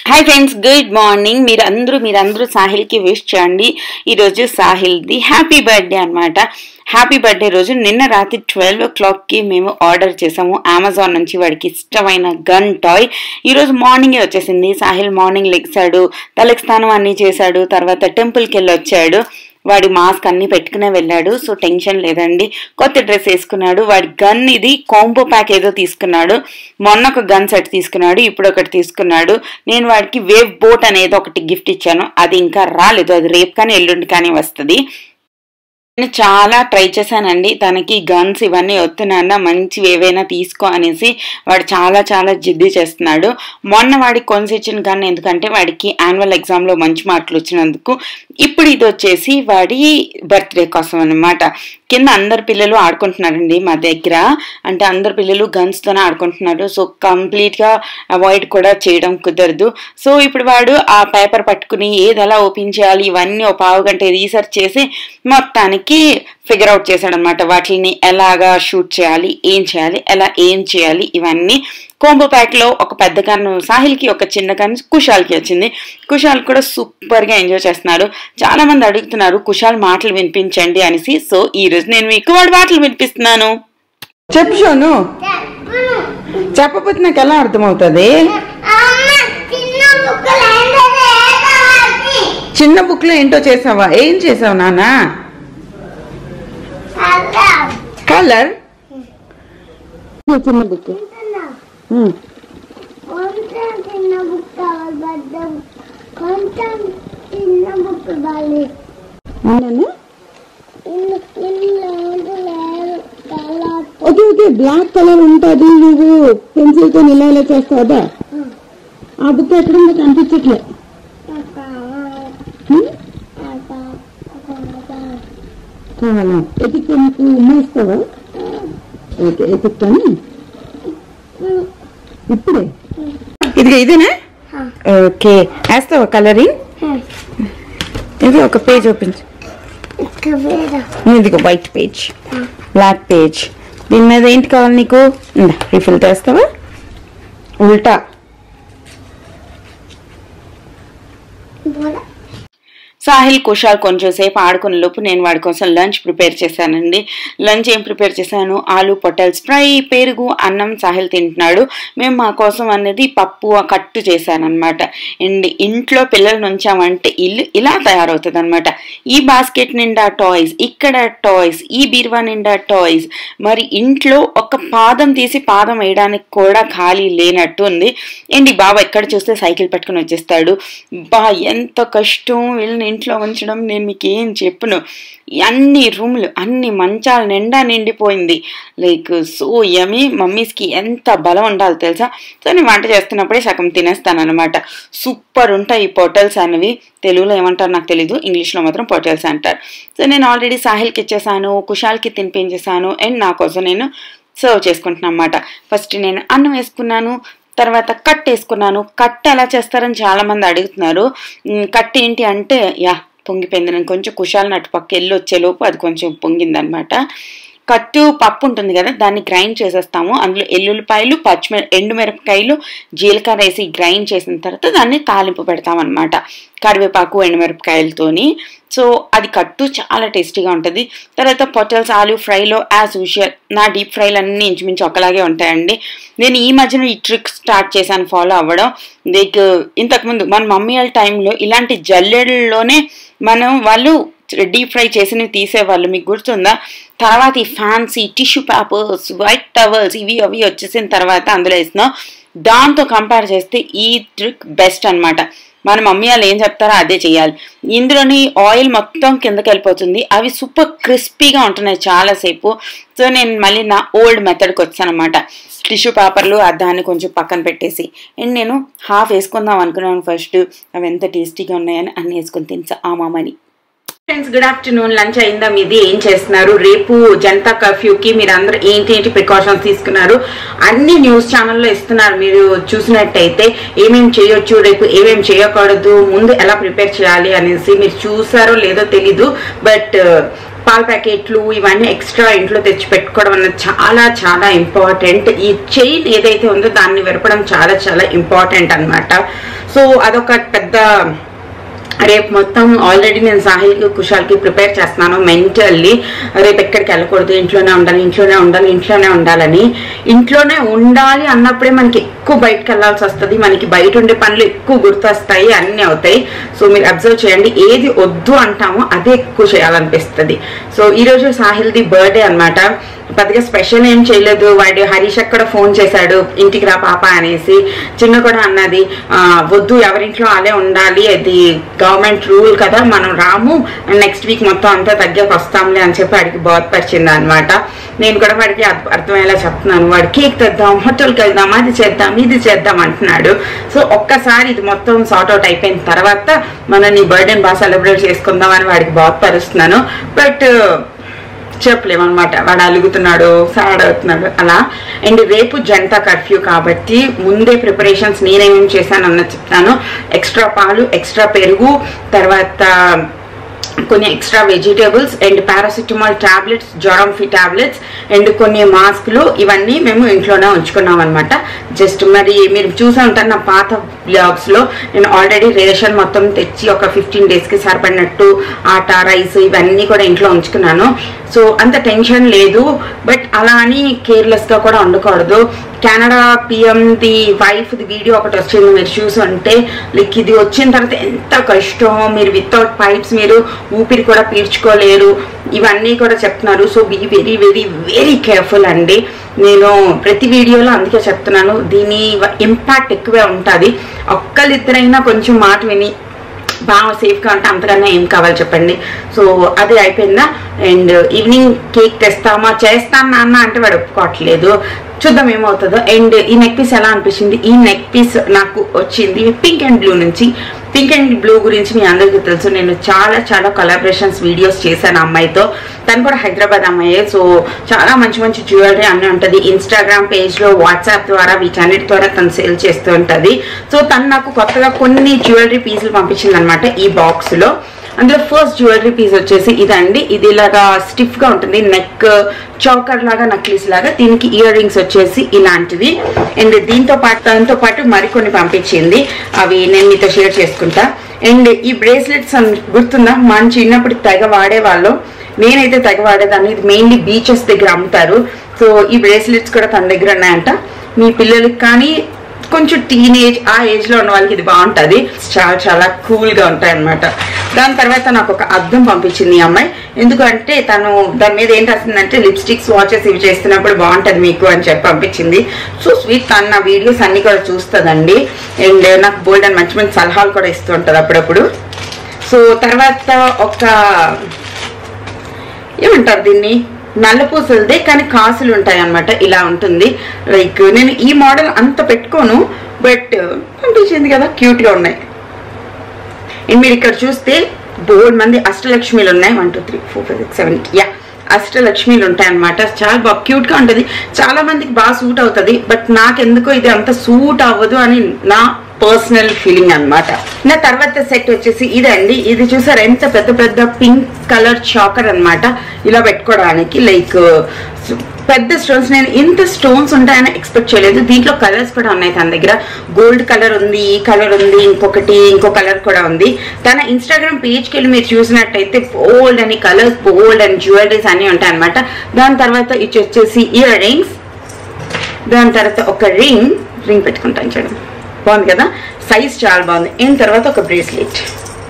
Hi friends good morning మీరు అందరూ మీరు అందరూ సాహిల్కి విష్ చేయండి ఈరోజు సాహిల్ది హ్యాపీ బర్త్డే అన్నమాట హ్యాపీ బర్త్డే రోజు నిన్న రాత్రి ట్వెల్వ్ ఓ క్లాక్కి మేము ఆర్డర్ చేసాము అమెజాన్ నుంచి వాడికి ఇష్టమైన గన్ టాయ్ ఈరోజు మార్నింగే వచ్చేసింది సాహిల్ మార్నింగ్ లెగ్సాడు తలకి స్నానం అన్నీ చేశాడు తర్వాత టెంపుల్కి వెళ్ళి వచ్చాడు వాడి మాస్క్ అన్ని పెట్టుకునే వెళ్ళాడు సో టెన్షన్ లేదండి కొత్త డ్రెస్ వేసుకున్నాడు వాడి గన్ ఇది కాంబో ప్యాక్ ఏదో తీసుకున్నాడు మొన్న ఒక గన్ సెట్ తీసుకున్నాడు ఇప్పుడు ఒకటి తీసుకున్నాడు నేను వాడికి వేవ్ బోట్ అనేది ఒకటి గిఫ్ట్ ఇచ్చాను అది ఇంకా రాలేదు అది రేపు కానీ ఎల్లుండి కానీ వస్తుంది నేను చాలా ట్రై చేశానండి తనకి గన్స్ ఇవన్నీ వస్తున్నాయన్న మంచివి ఏవైనా తీసుకో అనేసి వాడు చాలా చాలా జిద్ది చేస్తున్నాడు మొన్న వాడికి కొనిసి ఇచ్చిన గన్ ఎందుకంటే వాడికి యాన్యువల్ ఎగ్జామ్లో మంచి మార్కులు వచ్చినందుకు ఇప్పుడు ఇది వచ్చేసి వాడి బర్త్డే కోసం అన్నమాట కింద అందరు పిల్లలు ఆడుకుంటున్నారండి మా దగ్గర అంటే అందరు పిల్లలు గన్స్తోనే ఆడుకుంటున్నారు సో కంప్లీట్గా అవాయిడ్ కూడా చేయడం కుదరదు సో ఇప్పుడు వాడు ఆ పేపర్ పట్టుకుని ఏది ఎలా ఓపెన్ చేయాలి ఇవన్నీ ఒక పావు గంట రీసెర్చ్ చేసి మొత్తానికి ఫిగర్ అవుట్ చేశాడనమాట వాటిని ఎలాగా షూట్ చేయాలి ఏం చేయాలి ఎలా ఏం చేయాలి ఇవన్నీ కోంబో ప్యాక్ లో ఒక పెద్ద గన్ను సాహిల్కి ఒక చిన్న గన్ను కుషాల్కి వచ్చింది కుషాల్ కూడా సూపర్ గా ఎంజాయ్ చేస్తున్నారు చాలా మంది అడుగుతున్నారు కుషాల్ మాటలు వినిపించండి అనేసి సో ఈ రోజు నేను మీకు వాడి మాటలు వినిపిస్తున్నాను చెప్పు షోను చెప్పకపోతే నాకు ఎలా అర్థమవుతుంది చిన్న బుక్ లో ఏంటో చేసావా ఏం చేసావు నాన్న కలర్ చిన్న బుక్ కొంచెం చిన్న బుక్ బాలి ఓకే ఓకే బ్లాక్ కలర్ ఉంటుంది నువ్వు పెన్సిల్ తో ఇలా ఇలా చేస్తావు అదా ఆ బుక్ ఎక్కడ ఉందో కనిపించట్లే హ్మ్? కావాలా ఎతికి నీకు ఉమ్మేస్తావా ఓకే ఎతిక్తాను ఇప్పుడే ఇదిగా ఇదేనా ఓకే వేస్తావా కలరింగ్ ఇది ఒక పేజ్ ఓపెన్ ఇదిగో వైట్ పేజ్ బ్లాక్ పేజ్ దీని మీద ఏంటి కావాలి నీకు రిఫిల్ చేస్తావా ఉల్టా సాహిల్ కుషాల్ కొంచెం సేపు ఆడుకునే లోపు నేను వాడి కోసం లంచ్ ప్రిపేర్ చేశానండి లంచ్ ఏం ప్రిపేర్ చేశాను ఆలు పొటల్స్ ఫ్రై పెరుగు అన్నం సాహిల్ తింటున్నాడు మేము మా కోసం అనేది పప్పు ఆ కట్టు చేశానమాట అండ్ ఇంట్లో పిల్లలు ఉంచామంటే ఇల్లు ఇలా తయారవుతుంది అనమాట ఈ బాస్కెట్ నిండా టాయ్స్ ఇక్కడ టాయ్స్ ఈ బీరువా నిండా టాయ్స్ మరి ఇంట్లో ఒక పాదం తీసి పాదం వేయడానికి కూడా ఖాళీ లేనట్టు ఉంది అండ్ ఈ బాబా ఎక్కడ చూస్తే సైకిల్ పట్టుకుని వచ్చేస్తాడు బా ఎంత కష్టం వీళ్ళని ఇంట్లో ఉంచడం నేను మీకు ఏం చెప్పును అన్ని రూమ్లు అన్ని మంచాల నిండా నిండిపోయింది లైక్ సో యమీ మమ్మీస్కి ఎంత బలం ఉండాలి తెలుసా సో నేను వంట చేస్తున్నప్పుడే సగం తినేస్తాను అనమాట సూపర్ ఉంటాయి ఈ పొటల్స్ అనేవి తెలుగులో ఏమంటారు నాకు తెలీదు ఇంగ్లీష్లో మాత్రం పొటల్స్ అంటారు సో నేను ఆల్రెడీ సాహిల్కి ఇచ్చేసాను కుషాల్కి తినిపించేసాను అండ్ నా కోసం నేను సర్వ్ చేసుకుంటున్నాను అనమాట ఫస్ట్ నేను అన్నం వేసుకున్నాను తర్వాత కట్ వేసుకున్నాను కట్ ఎలా చేస్తారని చాలా మంది అడుగుతున్నారు ఉమ్, కట్ ఏంటి అంటే యా పొంగిపోయింది నేను కొంచెం కుషాలు నటు పక్క వెళ్ళి వచ్చేలోపు అది కొంచెం పొంగిందనమాట కట్టు పప్పు ఉంటుంది కదా దాన్ని గ్రైండ్ చేసేస్తాము అందులో ఎల్లుల్లిపాయలు పచ్చిమిర ఎండుమిరపకాయలు జీలకర్ర వేసి గ్రైండ్ చేసిన తర్వాత దాన్ని తాలింపు పెడతామన్నమాట కరివేపాకు ఎండుమిరపకాయలతోని సో అది కట్టు చాలా టేస్టీగా ఉంటుంది తర్వాత పొటల్స్ ఆలు ఫ్రైలో యాజ్ యూజువల్ నా డీప్ ఫ్రైలు అన్నీ ఇంచుమించు ఒకలాగే ఉంటాయండి నేను ఈ మధ్యన ఈ ట్రిక్ స్టార్ట్ చేశాను ఫాలో అవ్వడం లైక్ ఇంతకుముందు మన మమ్మీ వాళ్ళ టైంలో ఇలాంటి జల్లెడల్లోనే మనం వాళ్ళు డీప్ ఫ్రై చేసినవి తీసేవాళ్ళు మీకు గుర్తుందా తర్వాత ఈ fancy tissue papers white towels ఇవి అవి వచ్చేసిన తర్వాత అందులో వేసినాం దాంతో కంపేర్ చేస్తే ఈ ట్రిక్ బెస్ట్ అన్నమాట మన మమ్మీ వాళ్ళు ఏం చెప్తారో అదే చేయాలి ఇందులోని ఆయిల్ మొత్తం కిందకి వెళ్ళిపోతుంది అవి సూపర్ క్రిస్పీగా ఉంటున్నాయి చాలాసేపు సో నేను మళ్ళీ నా ఓల్డ్ మెథడ్కి వచ్చాను అనమాట టిష్యూ పేపర్లు ఆ దాన్ని కొంచెం పక్కన పెట్టేసి అండ్ నేను హాఫ్ వేసుకుందాం అనుకున్నాను ఫస్ట్ అవి ఎంత టేస్టీగా ఉన్నాయని అన్ని వేసుకొని తినసా ఆ మామని ఫ్రెండ్స్ గుడ్ ఆఫ్టర్నూన్ లంచ్ అయిందా మీది ఏం చేస్తున్నారు రేపు జనతా కర్ఫ్యూకి మీరు అందరూ ఏంటి ఏంటి ప్రికాషన్స్ తీసుకున్నారు అన్ని న్యూస్ ఛానల్లో ఇస్తున్నారు మీరు చూసినట్టయితే ఏమేమి చేయొచ్చు రేపు ఏమేమి చేయకూడదు ముందు ఎలా ప్రిపేర్ చేయాలి అనేసి మీరు చూసారో లేదో తెలీదు బట్ పాల ప్యాకెట్లు ఇవన్నీ ఎక్స్ట్రా ఇంట్లో తెచ్చి పెట్టుకోవడం అన్నది చాలా చాలా ఇంపార్టెంట్ ఈ చైన్ ఏదైతే ఉందో దాన్ని విరపడం చాలా చాలా ఇంపార్టెంట్ అన్నమాట సో అదొక పెద్ద రేపు మొత్తం ఆల్రెడీ నేను సాహిల్కి కుషాల్కి ప్రిపేర్ చేస్తున్నాను మెంటల్లీ రేపు ఎక్కడికి వెళ్ళకూడదు ఇంట్లోనే ఉండాలి ఇంట్లోనే ఉండాలి ఇంట్లోనే ఉండాలని ఇంట్లోనే ఉండాలి అన్నప్పుడే మనకి ఎక్కువ బయటకు వెళ్ళాల్సి వస్తుంది మనకి బయట ఉండే పనులు ఎక్కువ గుర్తొస్తాయి అన్నీ అవుతాయి సో మీరు అబ్జర్వ్ చేయండి ఏది వద్దు అంటామో అదే ఎక్కువ చేయాలనిపిస్తుంది సో ఈరోజు సాహిల్ది బర్త్డే అన్నమాట పెద్దగా స్పెషల్ ఏం చేయలేదు వాడు హరీష్ కూడా ఫోన్ చేశాడు ఇంటికి రా పాప అనేసి చిన్న కూడా అన్నది "ఆ, వద్దు ఎవరింట్లో అలే ఉండాలి అది గవర్నమెంట్ రూల్ కదా మనం రాము నెక్స్ట్ వీక్ మొత్తం అంతా తగ్గాక వస్తాంలే అని చెప్పి వాడికి బోధపరిచింది అనమాట నేను కూడా వాడికి అర్థ- అర్థమయ్యేలా చెప్తున్నాను వాడు కేక్ తెద్దాం హోటల్కి వెళ్దాం అది చేద్దాం ఇది చేద్దాం అంటున్నాడు సో ఒక్కసారి ఇది మొత్తం సార్ట్ అవుట్ అయిపోయిన తర్వాత మనం నీ బర్త్డేని బాగా సెలబ్రేట్ చేసుకుందాం అని వాడికి బోధపరుస్తున్నాను బట్ చెప్పలేమన్నమాట వాడు అలుగుతున్నాడు సాడ్ అవుతున్నాడు అలా అండ్ రేపు జనతా కర్ఫ్యూ కాబట్టి ముందే ప్రిపరేషన్స్ నేనేమేమి చేశాను అన్నది చెప్తాను ఎక్స్ట్రా పాలు ఎక్స్ట్రా పెరుగు తర్వాత కొన్ని extra vegetables and paracetamol tablets జ్వరంఫీ టాబ్లెట్స్ అండ్ కొన్ని మాస్కులు ఇవన్నీ మేము ఇంట్లోనే ఉంచుకున్నాం అనమాట జస్ట్ మరి మీరు చూసే ఉంటారు నా పాత బ్లాగ్స్ లో నేను ఆల్రెడీ రేషన్ మొత్తం తెచ్చి ఒక ఫిఫ్టీన్ డేస్ కి సరిపడినట్టు ఆట రైస్ ఇవన్నీ కూడా ఇంట్లో ఉంచుకున్నాను సో అంత టెన్షన్ లేదు బట్ అలా అని కేర్లెస్ గా కూడా ఉండకూడదు Canada PM the wife the video ఒకటి వచ్చింది మీరు చూసుంటే లైక్ ఇది వచ్చిన తర్వాత ఎంత కష్టం మీరు వితౌట్ పైప్స్ మీరు ఊపిరి కూడా పీల్చుకోలేరు ఇవన్నీ కూడా చెప్తున్నారు so be very very very careful అండి నేను ప్రతి వీడియోలో అందుకే చెప్తున్నాను దీని ఇంపాక్ట్ ఎక్కువే ఉంటుంది ఒక్కరిద్దరైనా కొంచెం మాట విని బాగా సేఫ్గా ఉంటే అంతకన్నా ఏం కావాలి చెప్పండి సో అది అయిపోయిందా అండ్ ఈవినింగ్ కేక్ తెస్తామా చేస్తాను నాన్న అంటే వాడు ఒప్పుకోవట్లేదు చూద్దాం ఏమవుతుందో అండ్ ఈ నెక్ పీస్ ఎలా అనిపించింది ఈ నెక్ పీస్ నాకు వచ్చింది పింక్ అండ్ బ్లూ నుంచి పింక్ అండ్ బ్లూ గురించి మీ అందరికీ తెలుసు నేను చాలా చాలా కొలాబరేషన్స్ వీడియోస్ చేశాను ఆ అమ్మాయితో తను కూడా హైదరాబాద్ అమ్మాయే సో చాలా మంచి మంచి జ్యువెలరీ అన్నీ ఉంటుంది ఇన్స్టాగ్రామ్ పేజ్లో వాట్సాప్ ద్వారా వీటన్నిటి ద్వారా తను సేల్ చేస్తూ ఉంటుంది సో తను నాకు కొత్తగా కొన్ని జ్యువెలరీ పీసులు పంపించింది అనమాట ఈ బాక్స్లో అందులో ఫస్ట్ జ్యువెలరీ పీస్ వచ్చేసి ఇదండి ఇది ఇలాగా స్టిఫ్ గా ఉంటుంది నెక్ చౌకర్ లాగా నక్లీస్ లాగా దీనికి ఇయర్ రింగ్స్ వచ్చేసి ఇలాంటివి అండ్ దీంతో పాటు దాంతో పాటు మరికొన్ని పంపించింది అవి నేను మీతో షేర్ చేసుకుంటా అండ్ ఈ బ్రేస్లెట్స్ గుర్తుందా మన చిన్నప్పుడు తెగ వాడేవాళ్ళం నేనైతే తెగ వాడేదాన్ని ఇది మెయిన్లీ బీచెస్ దగ్గర అమ్ముతారు సో ఈ బ్రేస్లెట్స్ కూడా తన దగ్గర ఉన్నాయంట మీ పిల్లలకి కానీ కొంచెం టీనేజ్ ఆ ఏజ్ లో ఉన్న వాళ్ళకి ఇది బాగుంటది చాలా చాలా కూల్ గా ఉంటాయి అనమాట దాని తర్వాత నాకు ఒక అద్దం పంపించింది ఈ అమ్మాయి ఎందుకంటే తను దాని మీద ఏం రాసిందంటే లిప్స్టిక్స్ వాచెస్ ఇవి చేస్తున్నప్పుడు బాగుంటది మీకు అని చెప్పి పంపించింది సో స్వీట్ తను నా వీడియోస్ అన్ని కూడా చూస్తుందండి అండ్ నాకు బోల్డ్ అని మంచి మంచి సలహాలు కూడా ఇస్తూ ఉంటుంది అప్పుడప్పుడు సో తర్వాత ఒక ఏమంటారు దీన్ని నల్ల పూసలదే కానీ కాసులు ఉంటాయి అన్నమాట ఇలా ఉంటుంది లైక్ నేను ఈ మోడల్ అంత పెట్టుకోను బట్ పంపించింది కదా క్యూట్ గా ఉన్నాయి అండ్ మీరు ఇక్కడ చూస్తే బోల్డ్ మంది అష్టలక్ష్మిలు ఉన్నాయి one two three four five six seven యా అష్టలక్ష్మిలు ఉంటాయి అనమాట చాలా బాగా క్యూట్ గా ఉంటుంది చాలా మందికి బాగా సూట్ అవుతుంది బట్ నాకెందుకో ఇది అంత సూట్ అవ్వదు అని నా పర్సనల్ ఫీలింగ్ అన్నమాట నా తర్వాత సెట్ వచ్చేసి ఇదండి ఇది చూసారు ఎంత పెద్ద పెద్ద పింక్ కలర్ చాకర్ అన్నమాట ఇలా పెట్టుకోవడానికి లైక్ పెద్ద స్టోన్స్ నేను ఇంత స్టోన్స్ ఉంటాయని ఎక్స్పెక్ట్ చేయలేదు దీంట్లో కలర్స్ కూడా ఉన్నాయి తన దగ్గర గోల్డ్ కలర్ ఉంది ఈ కలర్ ఉంది ఇంకొకటి ఇంకో కలర్ కూడా ఉంది తన ఇన్స్టాగ్రామ్ పేజ్కి వెళ్ళి మీరు చూసినట్టయితే బోల్డ్ అని కలర్స్ బోల్డ్ అండ్ జ్యువెలరీస్ అన్ని ఉంటాయి అనమాట దాని తర్వాత ఇది వచ్చేసి ఇయర్ రింగ్స్ దాని తర్వాత ఒక రింగ్ రింగ్ పెట్టుకుంటాను చూడండి బాగుంది కదా సైజ్ చాలా బాగుంది అయిన తర్వాత ఒక బ్రేస్లెట్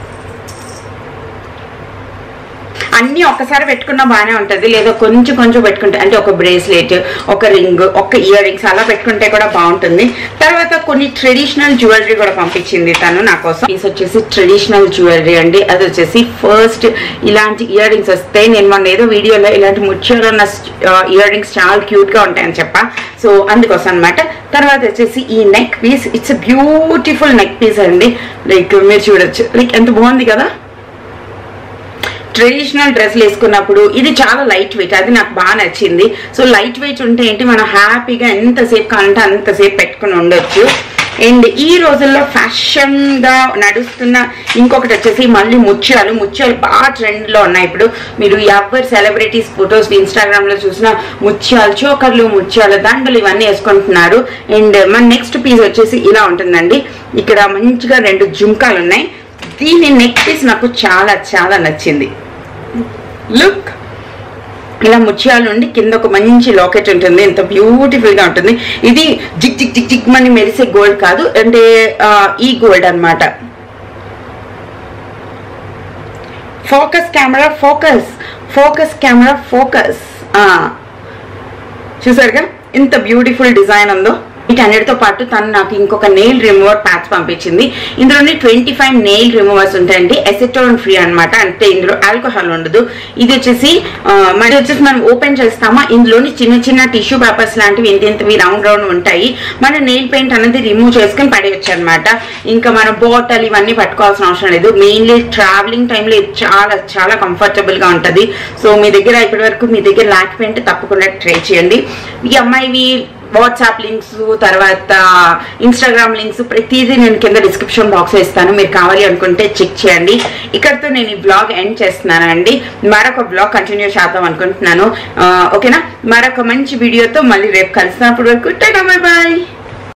అన్ని ఒక్కసారి పెట్టుకున్నా బాగానే ఉంటది లేదా కొంచెం కొంచెం పెట్టుకుంటే అంటే ఒక బ్రేస్లెట్ ఒక రింగ్ ఒక ఇయర్ రింగ్స్ అలా పెట్టుకుంటే కూడా బాగుంటుంది తర్వాత కొన్ని ట్రెడిషనల్ జ్యువెలరీ కూడా పంపించింది తను నా కోసం పీస్ వచ్చేసి ట్రెడిషనల్ జ్యువెలరీ అండి అది వచ్చేసి ఫస్ట్ ఇలాంటి ఇయర్ రింగ్స్ వస్తే నేను మొన్న ఏదో వీడియోలో ఇలాంటి ముత్యాలు ఉన్న ఇయర్ రింగ్స్ చాలా క్యూట్ గా ఉంటాయని చెప్పా సో అందుకోసం అన్నమాట తర్వాత వచ్చేసి ఈ neck piece it's beautiful neck piece అండి లైక్ మీరు చూడొచ్చు లైక్ ఎంత బాగుంది కదా ట్రెడిషనల్ డ్రెస్లు వేసుకున్నప్పుడు ఇది చాలా లైట్ వెయిట్ అది నాకు బాగా నచ్చింది సో లైట్ వెయిట్ ఉంటే ఏంటి మనం హ్యాపీగా ఎంతసేపు కావాలంటే అంతసేపు పెట్టుకుని ఉండొచ్చు అండ్ ఈ రోజుల్లో ఫ్యాషన్ గా నడుస్తున్న ఇంకొకటి వచ్చేసి మళ్ళీ ముత్యాలు ముత్యాలు బాగా ట్రెండ్ లో ఉన్నాయి ఇప్పుడు మీరు ఎవరి సెలబ్రిటీస్ ఫొటోస్ ఇన్స్టాగ్రామ్ లో చూసిన ముత్యాలు చోకర్లు ముత్యాలు దండలు ఇవన్నీ వేసుకుంటున్నారు అండ్ మన నెక్స్ట్ పీస్ వచ్చేసి ఇలా ఉంటుందండి ఇక్కడ మంచిగా రెండు జుంకాలు ఉన్నాయి దీని నెక్ పీస్ నాకు చాలా చాలా నచ్చింది లుక్ ఇలా ముత్యాలు నుండి కింద ఒక మంచి లాకెట్ ఉంటుంది ఎంత బ్యూటిఫుల్ గా ఉంటుంది ఇది జిగ్ జిగ్ జిగ్ జిగ్ మని మెరిసే గోల్డ్ కాదు అంటే ఆ, ఈ గోల్డ్ అన్నమాట focus camera focus focus camera focus చూసారుగా ఇంత బ్యూటిఫుల్ డిజైన్ ఉందో వీటన్నిటితో పాటు తను నాకు ఇంకొక నెయిల్ రిమూవర్ ప్యాచ్ పంపించింది ఇందులోని ట్వంటీ ఫైవ్ నెయిల్ రిమూవర్స్ ఉంటాయండి ఎసెటోన్ ఫ్రీ అన్నమాట అంటే ఇందులో ఆల్కహాల్ ఉండదు ఇది వచ్చేసి ఆ, మరి వచ్చేసి మనం ఓపెన్ చేస్తామా ఇందులోని చిన్న చిన్న టిష్యూ పేపర్స్ లాంటివి ఇంత ఇంతవి రౌండ్ రౌండ్ ఉంటాయి మన నెయిల్ పెయింట్ అనేది రిమూవ్ చేసుకుని పడేయచ్చు అనమాట ఇంకా మన బాటిల్ ఇవన్నీ పట్టుకోవాల్సిన అవసరం లేదు మెయిన్లీ ట్రావెలింగ్ టైంలో ఇది చాలా చాలా కంఫర్టబుల్ గా ఉంటది సో మీ దగ్గర ఇప్పటి వరకు మీ దగ్గర లేకపోయింటే తప్పకుండా ట్రై చేయండి ఈ అమ్మాయివి వాట్సాప్ లింక్స్ తర్వాత ఇన్స్టాగ్రామ్ లింక్స్ ప్రతిదీ నేను కింద డిస్క్రిప్షన్ బాక్స్ ఇస్తాను మీరు కావాలి అనుకుంటే చెక్ చేయండి ఇక్కడతో నేను ఈ బ్లాగ్ ఎండ్ చేస్తున్నాను అండి మరొక బ్లాగ్ కంటిన్యూ చేద్దాం అనుకుంటున్నాను ఆ, ఓకేనా మరొక మంచి వీడియోతో మళ్ళీ రేపు కలిసినప్పటి వరకు బాయ్ బాయ్